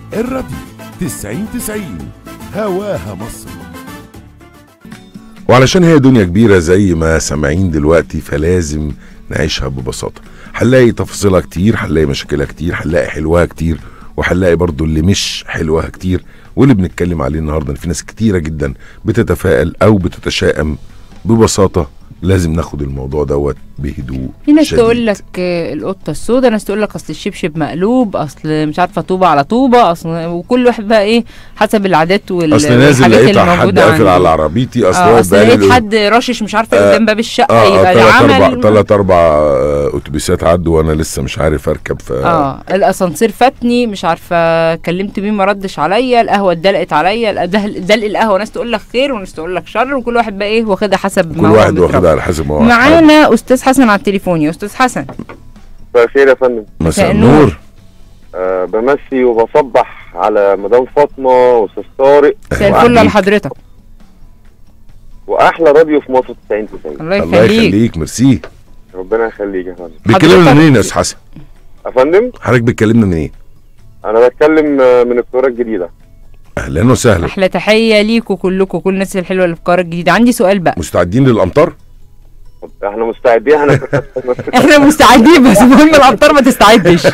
الراديو 90 90 هواها مصر وعلشان هي دنيا كبيرة زي ما سامعين دلوقتي فلازم نعيشها ببساطة هنلاقي تفاصيلها كتير هنلاقي مشاكلها كتير هنلاقي حلوها كتير وهنلاقي برضو اللي مش حلوها كتير واللي بنتكلم عليه النهارده إن في ناس كتيرة جدا بتتفائل أو بتتشائم ببساطة لازم ناخد الموضوع دوت بهدوء في ناس شديد. تقول لك آه، القطه السوداء ناس تقول لك اصل الشبشب مقلوب اصل مش عارفه طوبه على طوبه اصل وكل واحد بقى ايه حسب العادات وال- اصل نازل والحاجات لقيت اللي حد موجوده قافل عنده. على عربيتي اصل اه هو اصل بقالي لقيت له- حد رشش مش عارفه آه، قدام باب الشقه اه يبقى ده ثلاث اربع عمل ثلاث اربع آه، اتوبيسات عدوا وانا لسه مش عارف اركب ف اه الاسانسير فاتني مش عارفه كلمت بيه ما ردش عليا القهوه اتدلقت عليا الأده- دلق القهوه ناس تقول لك خير وناس تقول لك شر وكل واحد بقى ايه واخدها حسب كل ما هو واحد متربي. واخدها على حسب ما هو حابب. معانا استاذ حسن على التليفون يا استاذ حسن مساء الخير يا فندم مساء مساء النور أه بمسي وبصبح على مدام فاطمه واستاذ طارق مساء وعليك. الفل على حضرتك واحلى راديو في مصر 90 90 الله الله يخليك يخليك ميرسي ربنا يخليك يا فندم بتكلمنا حضرتك- منين يا استاذ حسن يا فندم حضرتك بتكلمنا منين انا بتكلم آه، من القاهره الجديده اهلا وسهلا احلى تحيه ليكوا كلكم كل الناس الحلوه اللي في القاهره الجديده عندي سؤال بقى مستعدين للامطار احنا مستعدين احنا احنا مستعدين بس المهم الامطار ما تستعدش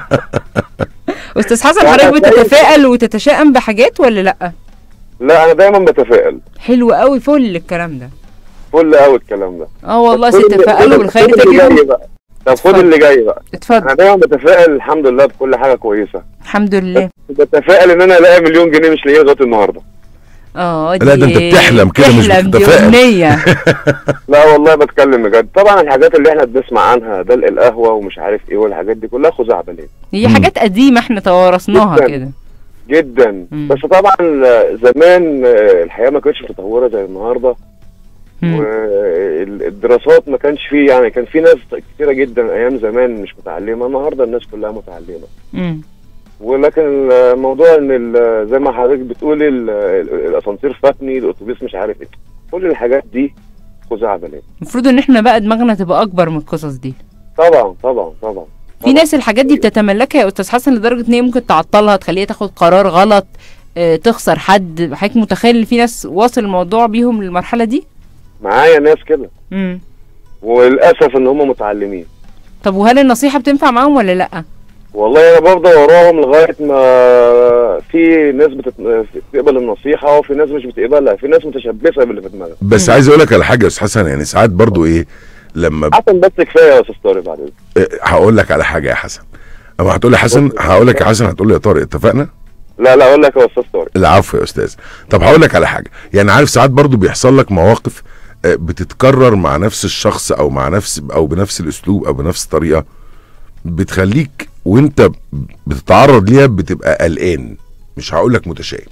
استاذ حسن حضرتك بتتفائل وتتشائم بحاجات ولا لا لا انا دايما بتفائل حلو قوي فل الكلام ده فل قوي الكلام ده اه والله خد اللي- تتفائلوا خد- بالخير خد اللي جاي تجدوا بقى طب خد اتفضل. اللي جاي بقى انا اتفضل دايما بتفائل الحمد لله بكل حاجه كويسه الحمد لله بتفائل ان انا الاقي مليون جنيه مش لاقيه لغايه النهارده اه لا، ده انت دي- بتحلم كده مش بتحلم، دي بتتفائل. امنيه لا والله بتكلم بجد طبعا الحاجات اللي احنا بنسمع عنها دلق القهوه ومش عارف ايه والحاجات دي كلها خزعبلات هي مم. حاجات قديمه احنا توارثناها جداً. كده جدا مم. بس طبعا زمان آه، الحياه ما كانتش متطوره زي النهارده مم. والدراسات ما كانش فيه يعني كان في ناس كتيره جدا ايام زمان مش متعلمه النهارده الناس كلها متعلمه مم. ولكن الموضوع ان ال- زي ما حضرتك بتقولي ال- ال- الاسانسير فاتني الاتوبيس مش عارف ايه كل الحاجات دي خزعبلات المفروض ان احنا بقى دماغنا تبقى اكبر من القصص دي طبعا طبعا طبعا في ناس الحاجات دي بتتملكها يا استاذ حسن لدرجه ان هي ممكن تعطلها تخليها تاخد قرار غلط اه تخسر حد حضرتك متخيل ان في ناس واصل الموضوع بيهم للمرحله دي معايا ناس كده امم وللاسف ان هم متعلمين طب وهل النصيحه بتنفع معاهم ولا لا والله انا بفضل وراهم لغايه ما في ناس بتت... بتقبل النصيحه وفي ناس مش بتقبلها في ناس متشبثه باللي في دماغها بس عايز اقول لك على حاجه يا استاذ حسن يعني ساعات برضو ايه لما ب... حسن بس كفايه يا استاذ طارق بعد اذنك آه، هقول لك على حاجه يا حسن اما هتقول لي حسن هقول لك يا حسن هتقول لي يا طارق اتفقنا لا لا اقول لك يا استاذ طارق العفو يا استاذ طب هقول لك على حاجه يعني عارف ساعات برضو بيحصل لك مواقف آه، بتتكرر مع نفس الشخص او مع نفس او بنفس الاسلوب او بنفس الطريقه بتخليك وانت بتتعرض ليها بتبقى قلقان مش هقول لك متشائم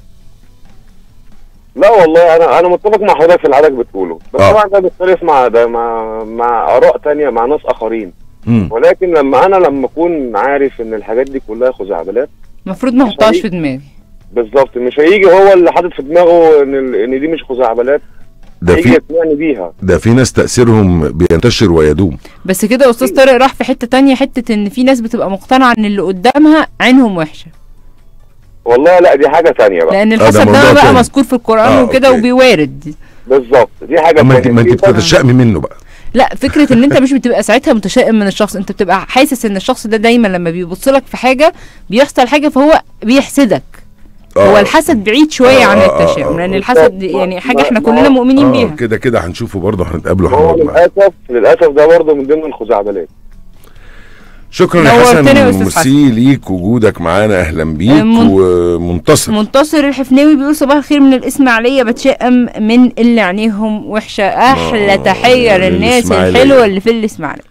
لا والله انا انا متفق مع حضرتك في اللي حضرتك بتقوله بس آه. طبعا ده بيختلف مع ده مع مع اراء تانية مع ناس اخرين مم. ولكن لما انا لما اكون عارف ان الحاجات دي كلها خزعبلات المفروض ما احطهاش في دماغي بالظبط مش هيجي هو اللي حاطط في دماغه ان ال- ان دي مش خزعبلات ده هيجي في يقنعني بيها ده في ناس تاثيرهم بينتشر ويدوم بس كده استاذ طارق راح في حته تانية حته ان في ناس بتبقى مقتنعه ان اللي قدامها عينهم وحشه والله لا دي حاجه تانية بقى لان ده الحسد موضوع ده بقى تاني. مذكور في القران آه، وكده أوكي. وبيوارد بالظبط دي حاجه ما انت تانية ما انت في بقى- بتتشائمي منه بقى لا فكره ان انت مش بتبقى ساعتها متشائم من الشخص انت بتبقى حاسس ان الشخص ده دايما لما بيبص لك في حاجه بيحصل حاجه فهو بيحسدك هو الحسد بعيد شويه آه، عن آه، آه، التشاؤم آه. لان الحسد يعني حاجه احنا كلنا مؤمنين آه بيها كده كده هنشوفه برضه هنتقابله هو هنقعد معاه للاسف للاسف ده برضه من ضمن الخزعبلات شكرا يا حسن نورتنا يا أستاذ ميرسي ليك وجودك معانا اهلا بيك من- ومنتصر منتصر الحفناوي بيقول صباح الخير من الاسماعيليه بتشائم من اللي عينيهم وحشه احلى آه، تحيه للناس للإسماعيلية. الحلوه اللي في الاسماعيليه